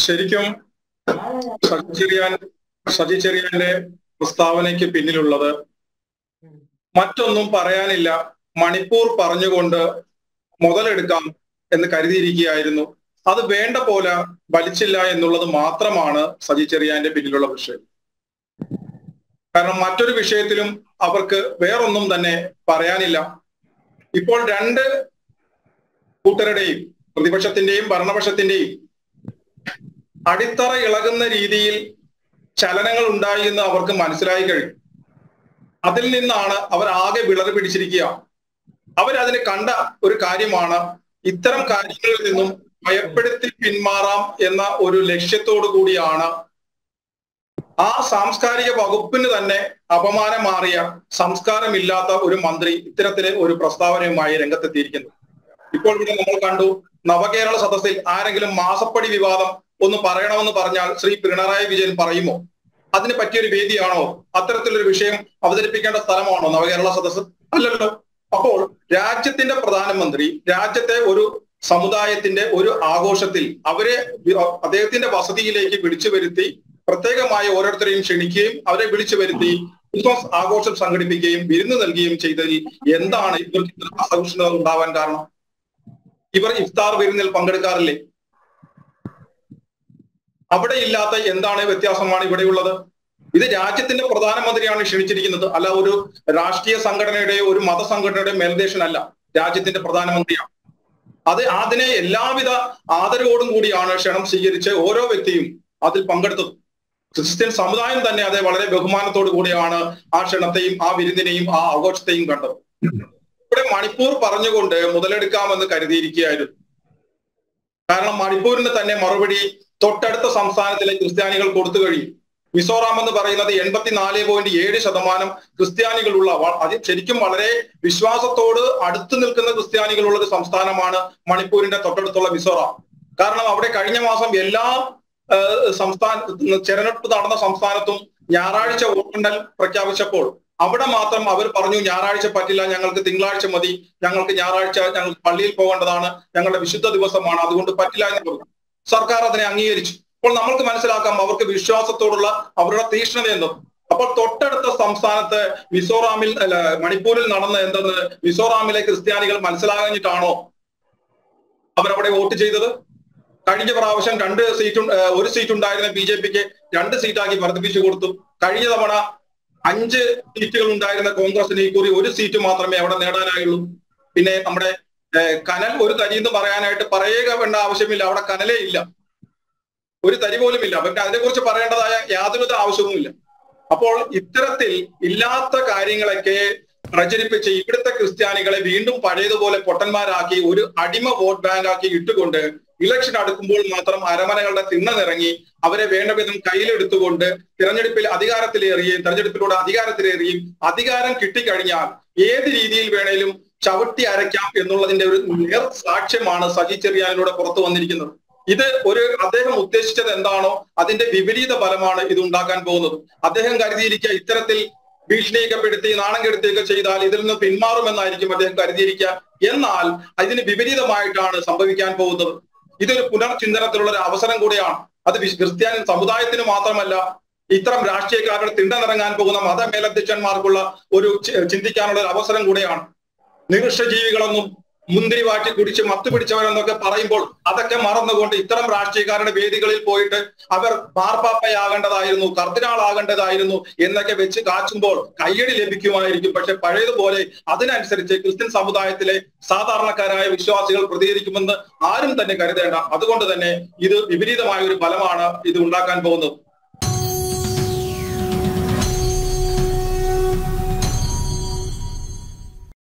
ശരിക്കും സജി ചെറിയാൻ സജി ചെറിയാന്റെ പ്രസ്താവനയ്ക്ക് പിന്നിലുള്ളത് മറ്റൊന്നും പറയാനില്ല മണിപ്പൂർ പറഞ്ഞുകൊണ്ട് മുതലെടുക്കാം എന്ന് കരുതിയിരിക്കുകയായിരുന്നു അത് വേണ്ട പോലെ വലിച്ചില്ല എന്നുള്ളത് മാത്രമാണ് സജി ചെറിയാന്റെ പിന്നിലുള്ള വിഷയം കാരണം മറ്റൊരു വിഷയത്തിലും അവർക്ക് വേറൊന്നും തന്നെ പറയാനില്ല ഇപ്പോൾ രണ്ട് കൂട്ടരുടെയും പ്രതിപക്ഷത്തിന്റെയും ഭരണപക്ഷത്തിന്റെയും അടിത്തറ ഇളകുന്ന രീതിയിൽ ചലനങ്ങൾ ഉണ്ടായി എന്ന് അവർക്ക് മനസ്സിലായി കഴിഞ്ഞു അതിൽ നിന്നാണ് അവർ ആകെ വിളറി പിടിച്ചിരിക്കുക അവരതിന് കണ്ട ഒരു കാര്യമാണ് ഇത്തരം കാര്യങ്ങളിൽ നിന്നും ഭയപ്പെടുത്തി പിന്മാറാം എന്ന ഒരു ലക്ഷ്യത്തോടു കൂടിയാണ് ആ സാംസ്കാരിക വകുപ്പിന് തന്നെ അപമാനം മാറിയ സംസ്കാരമില്ലാത്ത ഒരു മന്ത്രി ഇത്തരത്തിലെ ഒരു പ്രസ്താവനയുമായി രംഗത്തെത്തിയിരിക്കുന്നു ഇപ്പോൾ ഇവിടെ നമ്മൾ കണ്ടു നവകേരള സദസ്സിൽ ആരെങ്കിലും മാസപ്പടി വിവാദം ഒന്ന് പറയണമെന്ന് പറഞ്ഞാൽ ശ്രീ പിണറായി വിജയൻ പറയുമോ അതിന് പറ്റിയൊരു വേദിയാണോ അത്തരത്തിലൊരു വിഷയം അവതരിപ്പിക്കേണ്ട സ്ഥലമാണോ നവകേരള സദസ്സ് അല്ലല്ലോ അപ്പോൾ രാജ്യത്തിന്റെ പ്രധാനമന്ത്രി രാജ്യത്തെ ഒരു സമുദായത്തിന്റെ ഒരു ആഘോഷത്തിൽ അവരെ അദ്ദേഹത്തിന്റെ വസതിയിലേക്ക് വിളിച്ചു വരുത്തി പ്രത്യേകമായി ഓരോരുത്തരെയും ക്ഷണിക്കുകയും അവരെ വിളിച്ചു വരുത്തി ക്രിസ്മസ് ആഘോഷം സംഘടിപ്പിക്കുകയും വിരുന്ന് നൽകുകയും ചെയ്തതിൽ എന്താണ് ഇവർക്ക് ഇത്ര അസഹിഷ്ണുത ഉണ്ടാവാൻ കാരണം ഇവർ ഇഫ്താർ വിരുന്നിൽ പങ്കെടുക്കാറില്ലേ അവിടെ ഇല്ലാത്ത എന്താണ് വ്യത്യാസമാണ് ഇവിടെയുള്ളത് ഇത് രാജ്യത്തിന്റെ പ്രധാനമന്ത്രിയാണ് ക്ഷണിച്ചിരിക്കുന്നത് അല്ല ഒരു രാഷ്ട്രീയ സംഘടനയുടെയോ ഒരു മതസംഘടനയുടെയോ മേൽദേശനല്ല രാജ്യത്തിന്റെ പ്രധാനമന്ത്രിയാണ് അത് അതിനെ എല്ലാവിധ ആദരവോടും കൂടിയാണ് ക്ഷണം സ്വീകരിച്ച് ഓരോ വ്യക്തിയും അതിൽ പങ്കെടുത്തത് ക്രിസ്ത്യൻ സമുദായം തന്നെ അതെ വളരെ ബഹുമാനത്തോടു കൂടിയാണ് ആ ക്ഷണത്തെയും ആ വിരുന്നിനെയും ആ ആഘോഷത്തെയും കണ്ടത് ഇവിടെ മണിപ്പൂർ പറഞ്ഞുകൊണ്ട് മുതലെടുക്കാമെന്ന് കരുതിയിരിക്കുകയായിരുന്നു കാരണം മണിപ്പൂരിന് തന്നെ മറുപടി തൊട്ടടുത്ത സംസ്ഥാനത്തിലെ ക്രിസ്ത്യാനികൾ കൊടുത്തു കഴിയും മിസോറാം എന്ന് പറയുന്നത് എൺപത്തിനാല് പോയിന്റ് ഏഴ് ശതമാനം ക്രിസ്ത്യാനികളുള്ള അത് ശരിക്കും വളരെ വിശ്വാസത്തോട് അടുത്തു നിൽക്കുന്ന ക്രിസ്ത്യാനികളുള്ള ഒരു സംസ്ഥാനമാണ് മണിപ്പൂരിന്റെ തൊട്ടടുത്തുള്ള മിസോറാം കാരണം അവിടെ കഴിഞ്ഞ മാസം എല്ലാ സംസ്ഥാന തെരഞ്ഞെടുപ്പ് നടന്ന സംസ്ഥാനത്തും ഞായറാഴ്ച വോട്ടെണ്ണൽ പ്രഖ്യാപിച്ചപ്പോൾ അവിടെ മാത്രം അവർ പറഞ്ഞു ഞായറാഴ്ച പറ്റില്ല ഞങ്ങൾക്ക് തിങ്കളാഴ്ച മതി ഞങ്ങൾക്ക് ഞായറാഴ്ച ഞങ്ങൾ പള്ളിയിൽ പോകേണ്ടതാണ് ഞങ്ങളുടെ വിശുദ്ധ ദിവസമാണ് അതുകൊണ്ട് പറ്റില്ല എന്ന് പറഞ്ഞു സർക്കാർ അതിനെ അംഗീകരിച്ചു അപ്പോൾ നമ്മൾക്ക് മനസ്സിലാക്കാം അവർക്ക് വിശ്വാസത്തോടുള്ള അവരുടെ തീഷ്ണത എന്തും അപ്പോൾ തൊട്ടടുത്ത സംസ്ഥാനത്ത് മിസോറാമിൽ അല്ല മണിപ്പൂരിൽ നടന്ന എന്തെന്ന് മിസോറാമിലെ ക്രിസ്ത്യാനികൾ മനസ്സിലാകഞ്ഞിട്ടാണോ അവരവിടെ വോട്ട് ചെയ്തത് കഴിഞ്ഞ പ്രാവശ്യം രണ്ട് സീറ്റ് ഒരു സീറ്റ് ഉണ്ടായിരുന്ന ബി ജെ പിക്ക് രണ്ട് സീറ്റാക്കി വർദ്ധിപ്പിച്ചു കൊടുത്തു കഴിഞ്ഞ തവണ അഞ്ച് സീറ്റുകൾ ഉണ്ടായിരുന്ന കോൺഗ്രസിന് ഇക്കുറി ഒരു സീറ്റ് മാത്രമേ അവിടെ നേടാനായുള്ളൂ പിന്നെ നമ്മുടെ കനൽ ഒരു തരി എന്ന് പറയാനായിട്ട് പറയുക വേണ്ട ആവശ്യമില്ല അവിടെ കനലേ ഇല്ല ഒരു തരി പോലും ഇല്ല പക്ഷെ അതിനെക്കുറിച്ച് പറയേണ്ടതായ യാതൊരുവിധ ആവശ്യവുമില്ല അപ്പോൾ ഇത്തരത്തിൽ ഇല്ലാത്ത കാര്യങ്ങളൊക്കെ പ്രചരിപ്പിച്ച് ഇവിടുത്തെ ക്രിസ്ത്യാനികളെ വീണ്ടും പഴയതുപോലെ പൊട്ടന്മാരാക്കി ഒരു അടിമ വോട്ട് ബാങ്ക് ആക്കി ഇട്ടുകൊണ്ട് ഇലക്ഷൻ അടുക്കുമ്പോൾ മാത്രം അരമനകളുടെ തിണ്ണനിറങ്ങി അവരെ വേണ്ട വിധം കയ്യിലെടുത്തുകൊണ്ട് തിരഞ്ഞെടുപ്പിൽ അധികാരത്തിലേറുകയും തെരഞ്ഞെടുപ്പിലൂടെ അധികാരത്തിലേറുകയും അധികാരം കിട്ടിക്കഴിഞ്ഞാൽ ഏത് രീതിയിൽ വേണേലും ചവിട്ടി അരയ്ക്കാം എന്നുള്ളതിന്റെ ഒരു നേർ സാക്ഷ്യമാണ് സജി ചെറിയാനിലൂടെ പുറത്തു വന്നിരിക്കുന്നത് ഇത് ഒരു അദ്ദേഹം ഉദ്ദേശിച്ചത് എന്താണോ അതിന്റെ വിപരീത ഫലമാണ് ഇത് ഉണ്ടാക്കാൻ പോകുന്നത് അദ്ദേഹം കരുതിയിരിക്കുക ഇത്തരത്തിൽ ഭീഷണിയൊക്കെപ്പെടുത്തി നാണം കെടുത്തുകയൊക്കെ ചെയ്താൽ ഇതിൽ നിന്ന് പിന്മാറുമെന്നായിരിക്കും അദ്ദേഹം കരുതിയിരിക്കുക എന്നാൽ അതിന് വിപരീതമായിട്ടാണ് സംഭവിക്കാൻ പോകുന്നത് ഇതൊരു പുനർചിന്തനത്തിലുള്ള ഒരു അവസരം കൂടിയാണ് അത് ക്രിസ്ത്യാനി സമുദായത്തിന് മാത്രമല്ല ഇത്തരം രാഷ്ട്രീയക്കാരുടെ തിണ്ടനിറങ്ങാൻ പോകുന്ന മതമേലധ്യക്ഷന്മാർക്കുള്ള ഒരു ചിന്തിക്കാനുള്ള ഒരു അവസരം കൂടെയാണ് നികൃഷ്ടജീവികളൊന്നും മുന്തിരി വാറ്റി കുടിച്ച് മത്ത് പിടിച്ചവരെന്നൊക്കെ പറയുമ്പോൾ അതൊക്കെ മറന്നുകൊണ്ട് ഇത്തരം രാഷ്ട്രീയക്കാരുടെ വേദികളിൽ പോയിട്ട് അവർ മാർപ്പാപ്പയാകേണ്ടതായിരുന്നു കർദിനാളാകേണ്ടതായിരുന്നു എന്നൊക്കെ വെച്ച് കാച്ചുമ്പോൾ കയ്യടി ലഭിക്കുമായിരിക്കും പക്ഷെ പഴയതുപോലെ അതിനനുസരിച്ച് ക്രിസ്ത്യൻ സമുദായത്തിലെ സാധാരണക്കാരായ വിശ്വാസികൾ പ്രതികരിക്കുമെന്ന് ആരും തന്നെ കരുതേണ്ട അതുകൊണ്ട് തന്നെ ഇത് വിപരീതമായ ഒരു ഫലമാണ് ഇത് ഉണ്ടാക്കാൻ പോകുന്നത്